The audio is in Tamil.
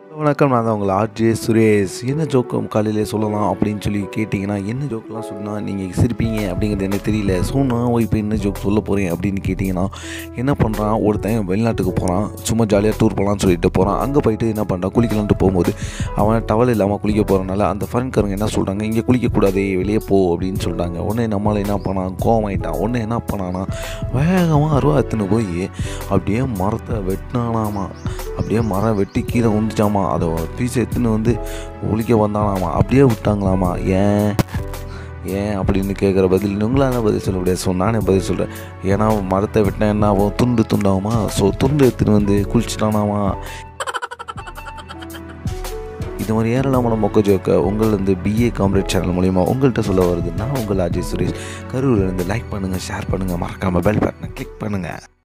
வணக்கம் நான் தான் உங்கள் ஆர்ஜே சுரேஷ் என்ன ஜோக்கு காலையிலே சொல்லலாம் அப்படின்னு சொல்லி கேட்டிங்கன்னா என்ன ஜோக்கெலாம் சொன்னால் நீங்கள் சிரிப்பீங்க அப்படிங்கிறது எனக்கு தெரியல சொன்னால் இப்போ என்ன ஜோக் சொல்ல போகிறேன் அப்படின்னு கேட்டிங்கன்னா என்ன பண்ணுறான் ஒருத்தன் வெளிநாட்டுக்கு போகிறான் சும்மா ஜாலியாக டூர் போகலான்னு சொல்லிட்டு போகிறான் அங்கே போயிட்டு என்ன பண்ணுறான் குளிக்கலான்ட்டு போகும்போது அவன் டவல் இல்லாமல் குளிக்க போகிறனால அந்த ஃப்ரெண்ட்காரங்க என்ன சொல்கிறாங்க இங்கே குளிக்கக்கூடாது வெளியே போ அப்படின்னு சொல்கிறாங்க உடனே நம்மளை என்ன பண்ணான் கோவமாயிட்டான் உடனே என்ன பண்ணானா வேகமாக அருவா எடுத்துன்னு போய் அப்படியே மரத்தை வெட்டினானாமா அப்படியே மரம் வெட்டி கீழே உந்துச்சாமா அதை பீஸ் எடுத்துன்னு வந்து ஒழிக்க வந்தானாமா அப்படியே விட்டாங்களாமா ஏன் ஏன் அப்படின்னு கேட்குற பதில் உங்களால் பதில் சொல்ல முடியாது ஸோ நானே பதில் சொல்கிறேன் ஏன்னா மரத்தை வெட்டினா என்ன ஆகும் துண்டு துண்டாகுமா ஸோ துண்டு எடுத்துன்னு வந்து குளிச்சிட்டானாமா இது மாதிரி ஏராளமான மொக்க ஜோக்க உங்கள்லேருந்து பிஏ காம்ரேட் சேனல் மூலிமா உங்கள்கிட்ட சொல்ல வருது நான் உங்கள் அஜய் சுரேஷ் கரூர்லேருந்து லைக் பண்ணுங்கள் ஷேர் பண்ணுங்கள் மறக்காமல் பெல் பட்டனை கிளிக் பண்ணுங்கள்